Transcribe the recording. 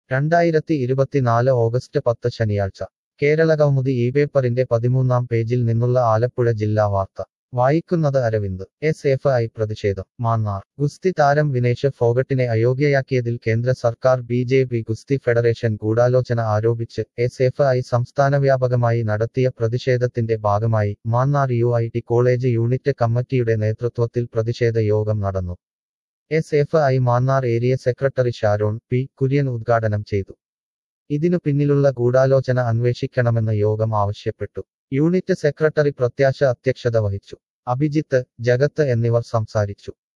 രണ്ടായിരത്തി ഇരുപത്തിനാല് ഓഗസ്റ്റ് പത്ത് ശനിയാഴ്ച കേരള കൗമുദി ഈ പേപ്പറിന്റെ പതിമൂന്നാം പേജിൽ നിന്നുള്ള ആലപ്പുഴ ജില്ലാ വാർത്ത വായിക്കുന്നത് അരവിന്ദ് എസ് എഫ് ഐ പ്രതിഷേധം മാന്നാർ ഗുസ്തി താരം വിനേഷ് ഫോഗട്ടിനെ അയോഗ്യയാക്കിയതിൽ കേന്ദ്ര സർക്കാർ ബി ജെ പി ഗുസ്തി ഫെഡറേഷൻ ഗൂഢാലോചന ആരോപിച്ച് എസ് എഫ് ഐ സംസ്ഥാനവ്യാപകമായി നടത്തിയ പ്രതിഷേധത്തിന്റെ ഭാഗമായി Mannar U I T college unit കമ്മിറ്റിയുടെ നേതൃത്വത്തിൽ പ്രതിഷേധ യോഗം നടന്നു S F I Mannar area secretary Sharon P Kurian ഉദ്ഘാടനം ചെയ്തു ഇതിനു പിന്നിലുള്ള ഗൂഢാലോചന അന്വേഷിക്കണമെന്ന് യോഗം ആവശ്യപ്പെട്ടു യൂണിറ്റ് സെക്രട്ടറി പ്രത്യാശ അധ്യക്ഷത വഹിച്ചു അഭിജിത്ത് ജഗത്ത് എന്നിവർ സംസാരിച്ചു